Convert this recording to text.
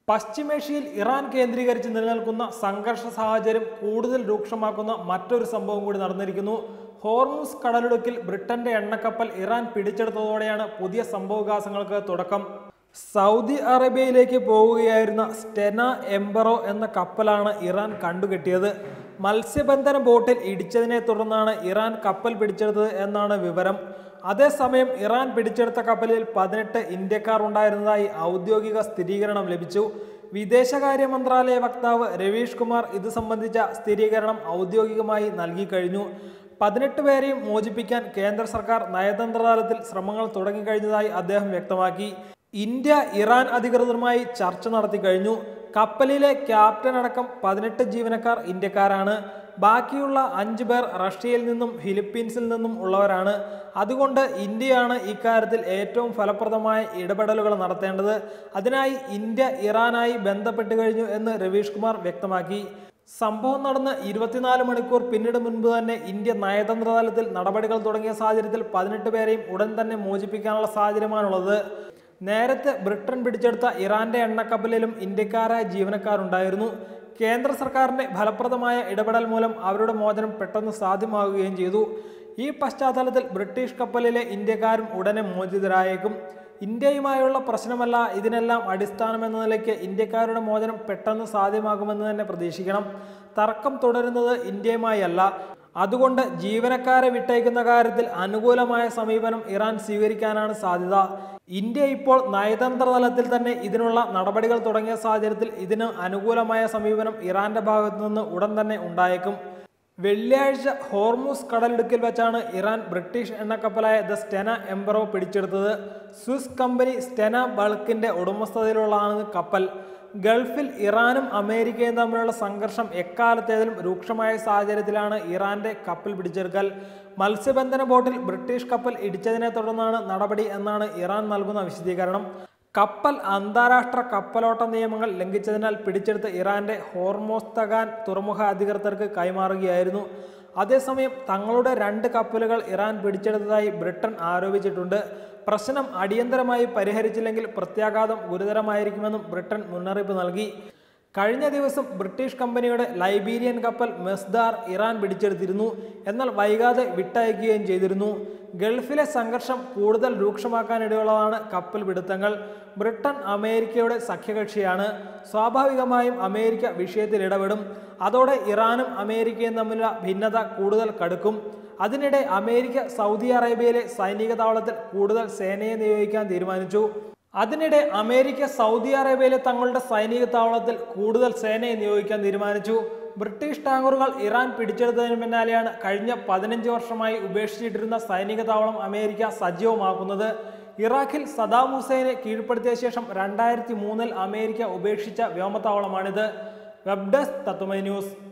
പശ്ചിമേഷ്യയിൽ ഇറാൻ കേന്ദ്രീകരിച്ച് നിലനിൽക്കുന്ന സംഘർഷ സാഹചര്യം കൂടുതൽ രൂക്ഷമാക്കുന്ന മറ്റൊരു സംഭവം കൂടി നടന്നിരിക്കുന്നു ഹോർമൂസ് കടലിടുക്കിൽ ബ്രിട്ടന്റെ എണ്ണക്കപ്പൽ ഇറാൻ പിടിച്ചെടുത്തതോടെയാണ് പുതിയ സംഭവവികാസങ്ങൾക്ക് തുടക്കം സൗദി അറേബ്യയിലേക്ക് പോവുകയായിരുന്ന സ്റ്റെന എംബറോ എന്ന കപ്പലാണ് ഇറാൻ കണ്ടുകെട്ടിയത് മത്സ്യബന്ധന ബോട്ടിൽ ഇടിച്ചതിനെ തുടർന്നാണ് ഇറാൻ കപ്പൽ പിടിച്ചെടുത്തത് എന്നാണ് വിവരം അതേസമയം ഇറാൻ പിടിച്ചെടുത്ത കപ്പലിൽ പതിനെട്ട് ഇന്ത്യക്കാർ ഉണ്ടായിരുന്നതായി ഔദ്യോഗിക സ്ഥിരീകരണം ലഭിച്ചു വിദേശകാര്യ മന്ത്രാലയ വക്താവ് രവീഷ് കുമാർ ഇത് സംബന്ധിച്ച സ്ഥിരീകരണം ഔദ്യോഗികമായി നൽകി കഴിഞ്ഞു പതിനെട്ട് പേരെയും മോചിപ്പിക്കാൻ കേന്ദ്ര സർക്കാർ നയതന്ത്ര തലത്തിൽ ശ്രമങ്ങൾ തുടങ്ങിക്കഴിഞ്ഞതായി അദ്ദേഹം വ്യക്തമാക്കി ഇന്ത്യ ഇറാൻ അധികൃതരുമായി ചർച്ച നടത്തി കഴിഞ്ഞു കപ്പലിലെ ക്യാപ്റ്റൻ അടക്കം പതിനെട്ട് ജീവനക്കാർ ഇന്ത്യക്കാരാണ് ബാക്കിയുള്ള അഞ്ചു പേർ റഷ്യയിൽ നിന്നും ഫിലിപ്പീൻസിൽ നിന്നും ഉള്ളവരാണ് അതുകൊണ്ട് ഇന്ത്യയാണ് ഇക്കാര്യത്തിൽ ഏറ്റവും ഫലപ്രദമായ ഇടപെടലുകൾ നടത്തേണ്ടത് അതിനായി ഇന്ത്യ ഇറാനായി ബന്ധപ്പെട്ട് കഴിഞ്ഞു എന്ന് രവീഷ് കുമാർ വ്യക്തമാക്കി സംഭവം നടന്ന് ഇരുപത്തിനാല് മണിക്കൂർ പിന്നീട് മുൻപ് തന്നെ ഇന്ത്യ നയതന്ത്ര തലത്തിൽ നടപടികൾ തുടങ്ങിയ സാഹചര്യത്തിൽ പതിനെട്ട് പേരെയും ഉടൻ തന്നെ മോചിപ്പിക്കാനുള്ള സാഹചര്യമാണുള്ളത് നേരത്തെ ബ്രിട്ടൻ പിടിച്ചെടുത്ത ഇറാന്റെ എണ്ണക്കപ്പലിലും ഇന്ത്യക്കാരായ ജീവനക്കാരുണ്ടായിരുന്നു കേന്ദ്ര സർക്കാരിന്റെ ഫലപ്രദമായ ഇടപെടൽ മൂലം അവരുടെ മോചനം പെട്ടെന്ന് സാധ്യമാകുകയും ചെയ്തു ഈ പശ്ചാത്തലത്തിൽ ബ്രിട്ടീഷ് കപ്പലിലെ ഇന്ത്യക്കാരും ഉടനെ മോചിതരായേക്കും ഇന്ത്യയുമായുള്ള പ്രശ്നമല്ല ഇതിനെല്ലാം അടിസ്ഥാനമെന്ന നിലയ്ക്ക് ഇന്ത്യക്കാരുടെ മോചനം പെട്ടെന്ന് സാധ്യമാകുമെന്ന് തന്നെ പ്രതീക്ഷിക്കണം തർക്കം തുടരുന്നത് ഇന്ത്യയുമായി അല്ല അതുകൊണ്ട് ജീവനക്കാരെ വിട്ടയക്കുന്ന കാര്യത്തിൽ അനുകൂലമായ സമീപനം ഇറാൻ സ്വീകരിക്കാനാണ് സാധ്യത ഇന്ത്യ ഇപ്പോൾ നയതന്ത്ര തലത്തിൽ തന്നെ ഇതിനുള്ള നടപടികൾ തുടങ്ങിയ സാഹചര്യത്തിൽ ഇതിന് അനുകൂലമായ സമീപനം ഇറാന്റെ ഭാഗത്തു നിന്ന് ഉടൻ തന്നെ ഉണ്ടായേക്കും വെള്ളിയാഴ്ച ഹോർമൂസ് കടലിടുക്കിൽ വെച്ചാണ് ഇറാൻ ബ്രിട്ടീഷ് എണ്ണക്കപ്പലായ ദ സ്റ്റെന എംബറോ പിടിച്ചെടുത്തത് സ്വിസ് കമ്പനി സ്റ്റെന ബൾക്കിന്റെ ഉടമസ്ഥതയിലുള്ളതാണ് കപ്പൽ ഗൾഫിൽ ഇറാനും അമേരിക്കയും തമ്മിലുള്ള സംഘർഷം എക്കാലത്തേതിലും രൂക്ഷമായ സാഹചര്യത്തിലാണ് ഇറാന്റെ കപ്പൽ പിടിച്ചെടുക്കൽ മത്സ്യബന്ധന ബോട്ടിൽ ബ്രിട്ടീഷ് കപ്പൽ ഇടിച്ചതിനെ തുടർന്നാണ് നടപടി എന്നാണ് ഇറാൻ നൽകുന്ന വിശദീകരണം കപ്പൽ അന്താരാഷ്ട്ര കപ്പലോട്ട നിയമങ്ങൾ ലംഘിച്ചതിനാൽ പിടിച്ചെടുത്ത ഇറാന്റെ ഹോർമോസ്തഗാൻ തുറമുഖ അധികൃതർക്ക് കൈമാറുകയായിരുന്നു അതേസമയം തങ്ങളുടെ രണ്ട് കപ്പലുകൾ ഇറാൻ പിടിച്ചെടുത്തതായി ബ്രിട്ടൻ ആരോപിച്ചിട്ടുണ്ട് പ്രശ്നം അടിയന്തരമായി പരിഹരിച്ചില്ലെങ്കിൽ പ്രത്യാഘാതം ഗുരുതരമായിരിക്കുമെന്നും ബ്രിട്ടൻ മുന്നറിയിപ്പ് നൽകി കഴിഞ്ഞ ദിവസം ബ്രിട്ടീഷ് കമ്പനിയുടെ ലൈബീരിയൻ കപ്പൽ മെസ്ദാർ ഇറാൻ പിടിച്ചെടുത്തിരുന്നു എന്നാൽ വൈകാതെ വിട്ടയക്കുകയും ചെയ്തിരുന്നു ഗൾഫിലെ സംഘർഷം കൂടുതൽ രൂക്ഷമാക്കാനിടയുള്ളതാണ് കപ്പൽ പിടുത്തങ്ങൾ ബ്രിട്ടൻ അമേരിക്കയുടെ സഖ്യകക്ഷിയാണ് സ്വാഭാവികമായും അമേരിക്ക വിഷയത്തിൽ ഇടപെടും അതോടെ ഇറാനും അമേരിക്കയും തമ്മിലുള്ള ഭിന്നത കൂടുതൽ കടുക്കും അതിനിടെ അമേരിക്ക സൗദി അറേബ്യയിലെ സൈനിക താവളത്തിൽ കൂടുതൽ സേനയെ നിയോഗിക്കാൻ തീരുമാനിച്ചു അതിനിടെ അമേരിക്ക സൗദി അറേബ്യയിലെ തങ്ങളുടെ സൈനിക താവളത്തിൽ കൂടുതൽ സേനയെ നിയോഗിക്കാൻ തീരുമാനിച്ചു ബ്രിട്ടീഷ് ടാങ്കറുകൾ ഇറാൻ പിടിച്ചെടുത്തതിന് പിന്നാലെയാണ് കഴിഞ്ഞ പതിനഞ്ച് വർഷമായി ഉപേക്ഷിച്ചിട്ടിരുന്ന സൈനിക താവളം അമേരിക്ക സജീവമാക്കുന്നത് ഇറാഖിൽ സദാം ഹുസൈനെ കീഴ്പ്പെടുത്തിയ ശേഷം രണ്ടായിരത്തി മൂന്നിൽ അമേരിക്ക ഉപേക്ഷിച്ച വ്യോമത്താവളമാണിത് വെബ് ഡെസ്ക് തത്വമൈ ന്യൂസ്